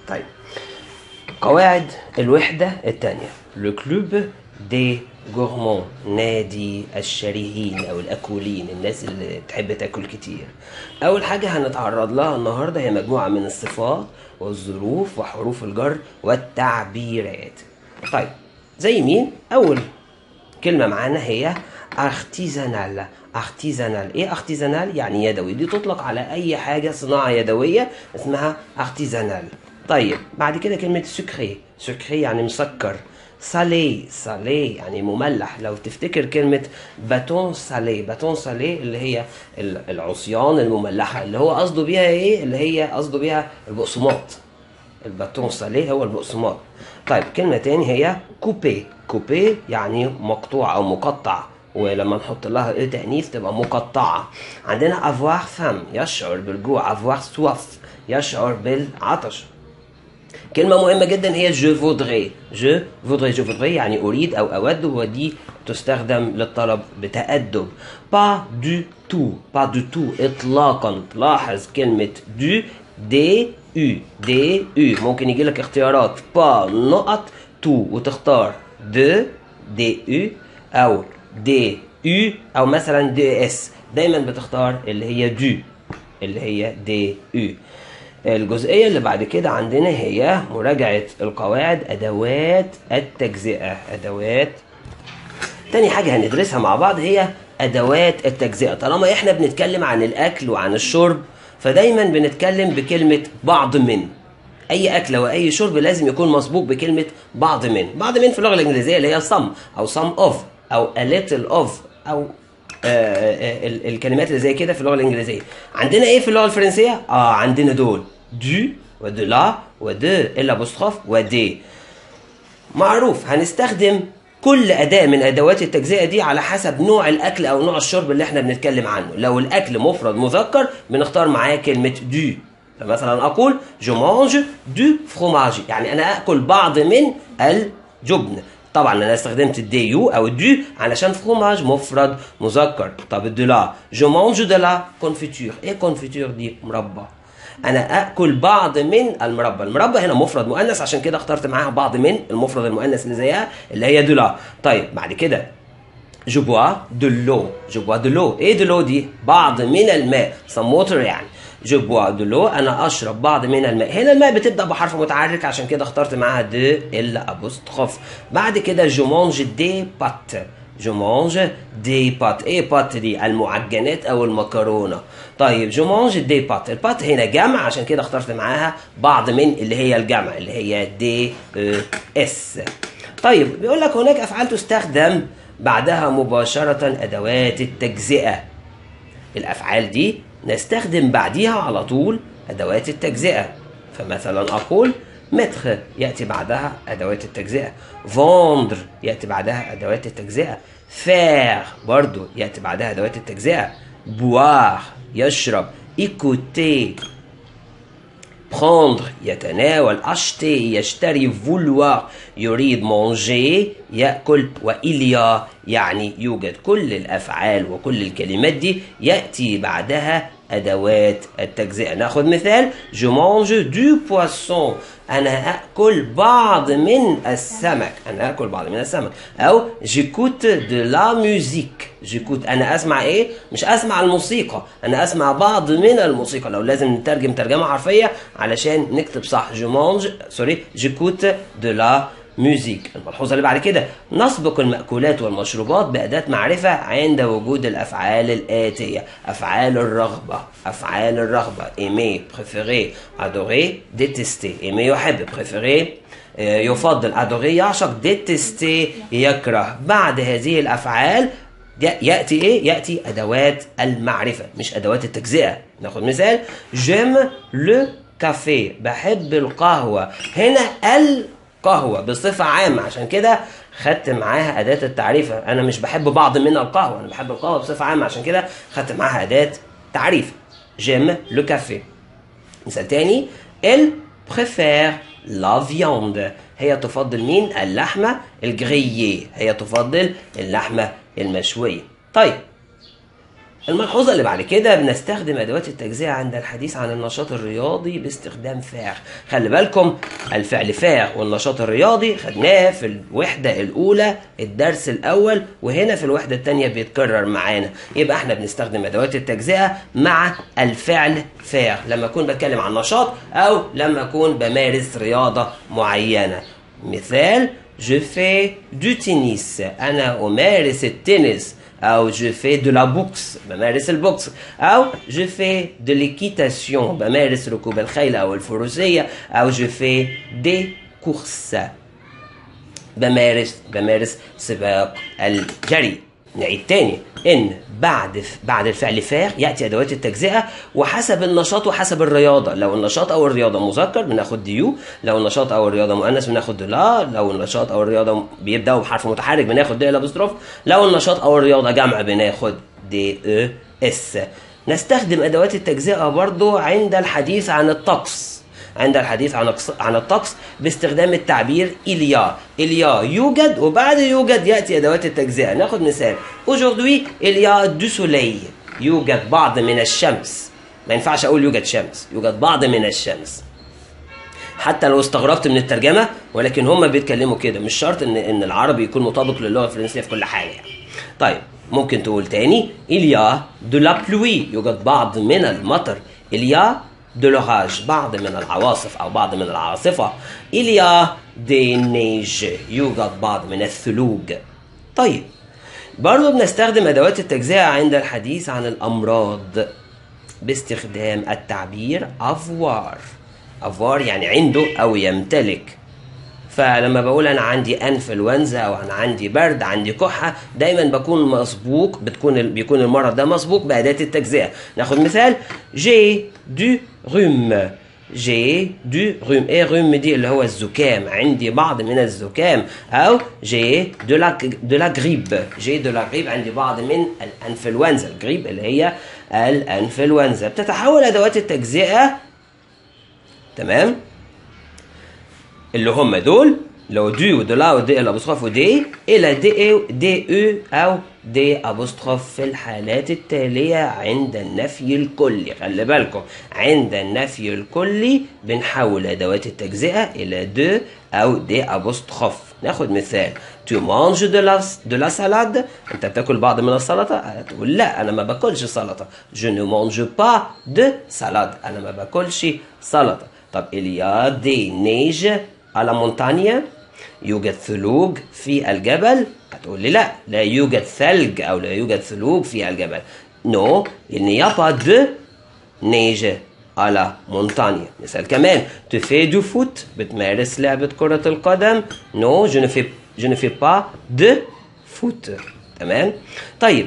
طيب قواعد الوحدة الثانية لو كلوب دي جورمون نادي الشرهين او الاكولين الناس اللي تحب تاكل كتير اول حاجة هنتعرض لها النهاردة هي مجموعة من الصفات والظروف وحروف الجر والتعبيرات طيب زي مين اول كلمة معانا هي artisanal artisanal ايه artisanal يعني يدوي دي تطلق على اي حاجة صناعة يدوية اسمها artisanal طيب بعد كده كلمة سكري سكري يعني مسكر سالي سالي يعني مملح لو تفتكر كلمة باتون سالي باتون سالي اللي هي ال- العصيان المملحة اللي هو قصده بيها ايه اللي هي قصده بيها البقسماط الباتون سالي هو البقسماط طيب كلمة تاني هي كوبي كوبي يعني مقطوع أو مقطع ولما نحط لها ايه تأنيث تبقى مقطعة عندنا افوار فام يشعر بالجوع افوار سواف يشعر بالعطش كلمة مهمة جدا هي جو فودري جو فودري جو فودري يعني أريد أو أود ودي تستخدم للطلب بتأدب با دو تو با دو تو إطلاقا تلاحظ كلمة دو دي يو دي يو ممكن يجي لك اختيارات با نقط تو وتختار دو دي يو أو دي يو أو مثلا دي اس دايما بتختار اللي هي دو اللي هي دي يو الجزئية اللي بعد كده عندنا هي مراجعة القواعد أدوات التجزئة أدوات تاني حاجة هندرسها مع بعض هي أدوات التجزئة طالما إحنا بنتكلم عن الأكل وعن الشرب فدايما بنتكلم بكلمة بعض من أي أكلة وأي شرب لازم يكون مسبوق بكلمة بعض من بعض من في اللغة الإنجليزية اللي هي some أو some of أو a little of أو آه، آه، ال- الكلمات اللي زي كده في اللغه الانجليزيه عندنا ايه في اللغه الفرنسيه اه عندنا دول دو ودو لا ودو الا بوستخوف ودي معروف هنستخدم كل أداة من أدوات التجزئة دي على حسب نوع الأكل أو نوع الشرب اللي احنا بنتكلم عنه لو الأكل مفرد مذكر بنختار معاه كلمة دو فمثلا أقول جو مانج دو فروماج يعني أنا أكل بعض من الجبن طبعا انا استخدمت الدي يو او الدو علشان فروماج مفرد مذكر طب الدو لا جو مانج دو لا كونفيتور ايه كونفيتور دي مربى انا اكل بعض من المربى المربى هنا مفرد مؤنث عشان كده اخترت معاها بعض من المفرد المؤنث اللي زيها اللي هي دولا طيب بعد كده جو بوا دو لو جو بوا دو لو ايه دو لو دي بعض من الماء some water يعني جو بوا دو لو انا اشرب بعض من الماء هنا الماء بتبدا بحرف متحرك عشان كده اخترت معاها دو الا ابوستخوف بعد كده جو مانج دي بات جو مانج دي بات ايه بات دي المعجنات او المكرونه طيب جو مانج دي بات البات هنا جمع عشان كده اخترت معاها بعض من اللي هي الجمع اللي هي دي اس طيب بيقول لك هناك افعال تستخدم بعدها مباشره ادوات التجزئه الافعال دي نستخدم بعديها على طول ادوات التجزئه فمثلا اقول متر ياتي بعدها ادوات التجزئه فوندر ياتي بعدها ادوات التجزئه فير برضو ياتي بعدها ادوات التجزئه بوار يشرب ايكوتي prendre يتناول acheter يشتري vouloir يريد manger يأكل وإليا يعني يوجد كل الأفعال وكل الكلمات دي يأتي بعدها أدوات التجزئة ناخد مثال je mange du poisson أنا أكل بعض من السمك أنا أكل بعض من السمك أو j'écoute de la musique j'écoute أنا أسمع إيه مش أسمع الموسيقى أنا أسمع بعض من الموسيقى لو لازم نترجم ترجمة حرفية علشان نكتب صح je mange سوري j'écoute de la ميوزيك الملحوظة اللي بعد كده نسبق المأكولات والمشروبات بأداة معرفة عند وجود الأفعال الآتية أفعال الرغبة أفعال الرغبة aimer préférer adorer détester aimer يحب préférer آه، يفضل adorer يعشق détester يكره بعد هذه الأفعال ي- يأتي إيه؟ يأتي أدوات المعرفة مش أدوات التجزئة ناخد مثال جيم لو كافيه بحب القهوة هنا القهوة بصفة عامة عشان كده خدت معاها أداة التعريف أنا مش بحب بعض من القهوة أنا بحب القهوة بصفة عامة عشان كده خدت معاها أداة تعريف جيم لو كافيه مثال تاني elle préfère la viande هي تفضل مين اللحمة الجرييه هي تفضل اللحمة المشوية طيب الملحوظة اللي بعد كده بنستخدم أدوات التجزئة عند الحديث عن النشاط الرياضي باستخدام فاعل خلي بالكم الفعل فاعل والنشاط الرياضي خدناه في الوحدة الأولى الدرس الأول وهنا في الوحدة الثانية بيتكرر معانا يبقى احنا بنستخدم أدوات التجزئة مع الفعل فاعل لما أكون بتكلم عن نشاط أو لما أكون بمارس رياضة معينة مثال je fais du tennis أنا أمارس التنس أو je fais de la boxe بمارس البوكس أو je fais de l'équitation بمارس ركوب الخيل أو الفروسية أو je fais des courses بمارس بمارس سباق الجري نعيد تاني ان بعد بعد الفعل فاعل ياتي ادوات التجزئه وحسب النشاط وحسب الرياضه لو النشاط او الرياضه مذكر بناخد ديو لو النشاط او الرياضه مؤنث بناخد دلا لو النشاط او الرياضه بيبداوا بحرف متحرك بناخد دي الابستروف لو النشاط او الرياضه جمع بناخد دي او اس نستخدم ادوات التجزئه برضو عند الحديث عن الطقس عند الحديث عن عن الطقس باستخدام التعبير إليا إليا يوجد وبعد يوجد يأتي أدوات التجزئة ناخد مثال aujourd'hui il y a du soleil يوجد بعض من الشمس ما ينفعش أقول يوجد شمس يوجد بعض من الشمس حتى لو استغربت من الترجمة ولكن هم بيتكلموا كده مش شرط ان ان العربي يكون مطابق للغة الفرنسية في كل حاجة يعني. طيب ممكن تقول تاني il y a de la pluie يوجد بعض من المطر il y a de l'orage بعض من العواصف أو بعض من العاصفة il y a des neiges يوجد بعض من الثلوج طيب برضو بنستخدم أدوات التجزئة عند الحديث عن الأمراض باستخدام التعبير avoir avoir يعني عنده أو يمتلك فلما بقول انا عندي انفلونزا او انا عندي برد عندي كحه دايما بكون مسبوق بتكون بيكون المرض ده مسبوق باداه التجزئه ناخد مثال جي دو روم جي دو روم ايه روم دي اللي هو الزكام عندي بعض من الزكام او جي دو لا دو لا غريب جي دو لا غريب عندي بعض من الانفلونزا الغريب اللي هي الانفلونزا بتتحول ادوات التجزئه تمام اللي هم دول لو دي ودولا ودي الابوستروف ودي الى دي او دي او او دي ابوستروف في الحالات التاليه عند النفي الكلي خلي بالكم عند النفي الكلي بنحول ادوات التجزئه الى دو او دي ابوستروف ناخد مثال تو مانج دو لا دو لا سالاد انت بتاكل بعض من السلطه هتقول لا انا ما باكلش سلطه جو نو مانج با دو سالاد انا ما باكلش سلطه طب اليا دي نيج على مونتانيا يوجد ثلوج في الجبل هتقول لي لا لا يوجد ثلج او لا يوجد ثلوج في الجبل نو il n'y a pas de neige à la montagne مثال كمان tu fais du foot بتمارس لعبة كرة القدم نو no, je ne fais je ne fais pas de foot تمام طيب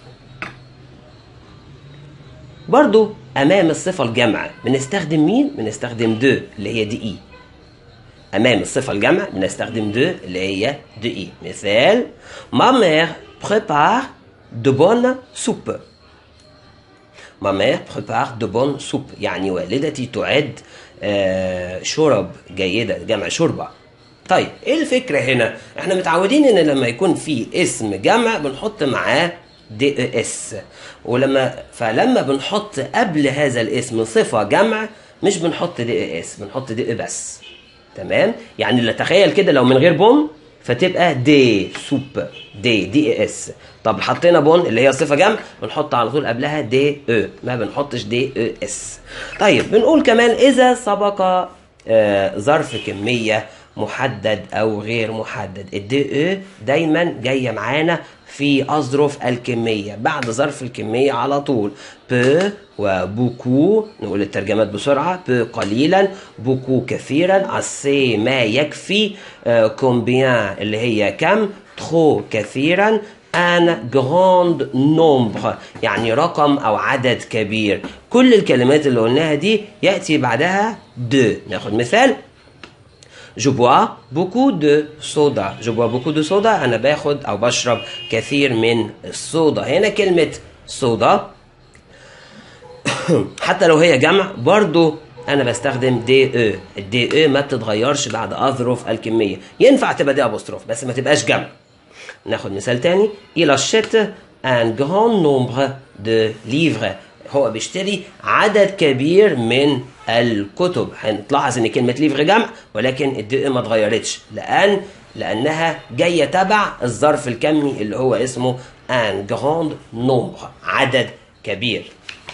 برضو امام الصفة الجامعة بنستخدم مين بنستخدم دو اللي هي دي اي امام الصفه الجمع بنستخدم دو اللي هي دو اي مثال ما مير بريبار دو بون سوب ما مير بريبار دو بون سوب يعني والدتي تعد آه شرب جيده جمع شوربه طيب ايه الفكره هنا احنا متعودين ان لما يكون في اسم جمع بنحط معاه دي اس ولما فلما بنحط قبل هذا الاسم صفه جمع مش بنحط دي اس بنحط دي بس تمام يعني لا تخيل كده لو من غير بون فتبقى دي سوب دي دي اس طب حطينا بون اللي هي صفه جمع بنحط على طول قبلها دي او ما بنحطش دي او اس طيب بنقول كمان اذا سبق آه ظرف كميه محدد او غير محدد الدي او دايما جايه معانا في اظرف الكميه بعد ظرف الكميه على طول بو وبوكو نقول الترجمات بسرعه بو قليلا بوكو كثيرا اسي ما يكفي آه كومبيان اللي هي كم ترو كثيرا ان جراند نومبر يعني رقم او عدد كبير كل الكلمات اللي قلناها دي ياتي بعدها دو ناخد مثال Je bois beaucoup de soda. Je bois beaucoup de soda. أنا باخد أو بشرب كثير من الصودا. هنا كلمة صودا حتى لو هي جمع برضو أنا بستخدم دي او. الدي او ما بتتغيرش بعد أظرف الكمية. ينفع تبقى دي أبوستروف بس ما تبقاش جمع. ناخد مثال تاني. Il achète un grand nombre de livres هو بيشتري عدد كبير من الكتب هنلاحظ ان كلمه ليفر جمع ولكن الدقيقه ما اتغيرتش لان لانها جايه تبع الظرف الكمي اللي هو اسمه ان جراند نومبر عدد كبير